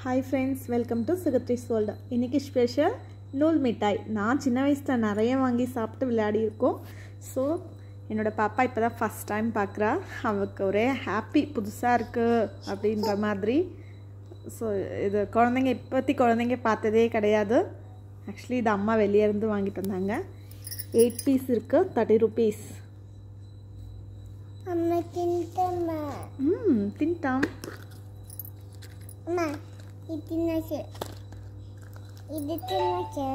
hi friends welcome to சுகத்ரிஸ் world இன்றைக்கி special நூல் மிட்டாய் நான் சின்ன வயசில் நிறைய வாங்கி சாப்பிட்டு விளையாடியிருக்கோம் ஸோ என்னோடய பாப்பா இப்போ தான் ஃபஸ்ட் டைம் பார்க்குறா அவளுக்கு ஒரே ஹாப்பி புதுசாக இருக்குது அப்படின்ற மாதிரி ஸோ இது குழந்தைங்க இப்போத்தி குழந்தைங்க பார்த்ததே கிடையாது ஆக்சுவலி இது அம்மா வெளியே இருந்து வாங்கிட்டு வந்தாங்க எயிட் பீஸ் இருக்குது தேர்ட்டி ருபீஸ் அம்மா தின்ட்டம்மா ம் தின்ட்டாம் அம்மா இது தின்னாச்சு இது தின்னாச்சு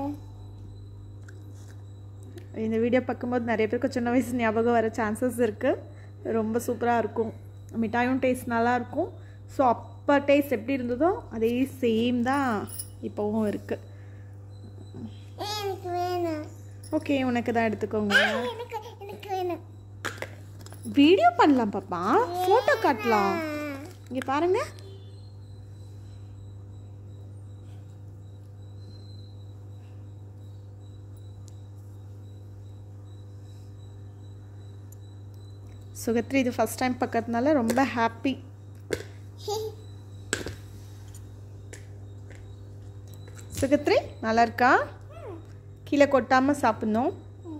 இந்த வீடியோ பார்க்கும்போது நிறைய பேருக்கு சின்ன வயசு ஞாபகம் வர சான்சஸ் இருக்குது ரொம்ப சூப்பராக இருக்கும் மிட்டாயும் டேஸ்ட் நல்லா இருக்கும் ஸோ அப்போ டேஸ்ட் எப்படி இருந்ததோ அதே சேம் தான் இப்போவும் இருக்குது ஏ, எனக்கு வேணும் ஓகே உனக்கு தான் எடுத்துக்கோங்க எனக்கு எனக்கு வேணும் வீடியோ பண்ணலாம் பாப்பா ஃபோட்டோ காட்டலாம் இங்கே பாருங்க சுகத்ரி இது ஃபஸ்ட் டைம் பார்க்கறதுனால ரொம்ப ஹாப்பி சுகத்ரி நல்லா இருக்கா கீழே கொட்டாமல் சாப்பிட்ணும்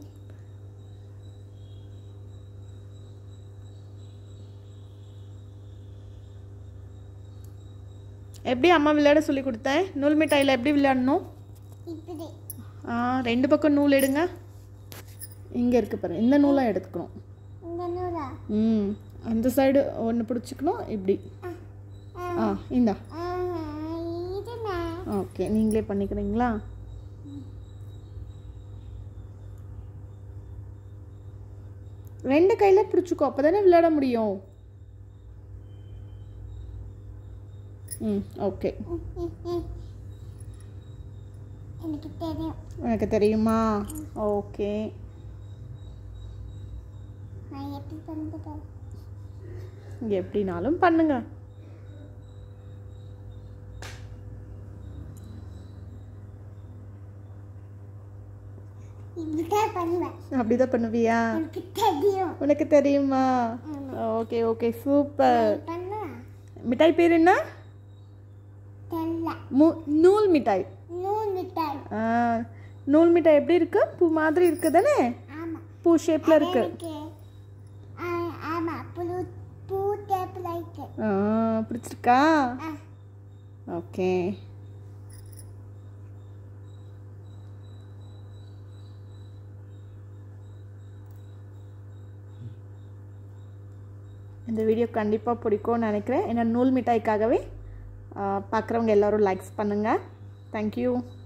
எப்படி அம்மா விளையாட சொல்லி கொடுத்தேன் நூல் மிட்டாயில் எப்படி விளையாடணும் இப்படி ஆ ரெண்டு பக்கம் நூல் எடுங்க இங்கே இருக்கு பாரு இந்த நூலை எடுத்துக்கணும் இந்த நூலா ம் அந்த சைடு ஒன்று பிடிச்சிக்கணும் இப்படி ஆ இந்தா இதுண்ணா ஓகே நீங்களே பண்ணிக்கிறீங்களா ரெண்டு கையில் பிடிச்சிக்கோ அப்போ தானே விளையாட முடியும் ம் ஓகே எனக்கு தெரியும் உனக்கு தெரியுமா ஓகே நான் எப்படி பண்ணுறேன் எப்படினாலும் பண்ணுங்க இப்படிதான் பண்ணுவேன் அப்படிதான் பண்ணுவியா எனக்கு தெரியும் உனக்கு தெரியுமா ஓகே ஓகே சூப்பர் பண்ணுவேன் மிட்டாய் பேர் என்ன தெரியல மு நூல் மிட்டாய் நூல் மிட்டாய் ஆ, நூல் மிட்டாய் எப்படி இருக்கு பூ மாதிரி இருக்கு தானே ஆமாம் பூ ஷேப்ல இருக்கு எனக்கு ஆ- ஆமா புழு பூ டேப்பில் இருக்கு ஆ, பிடிச்சிருக்கா ஆ ஓகே இந்த வீடியோ கண்டிப்பாக பிடிக்கும்னு நினைக்கிறேன் ஏன்னா நூல் மிட்டாய்க்காகவே பார்க்குறவங்க எல்லோரும் லைக்ஸ் பண்ணுங்கள் தேங்க்யூ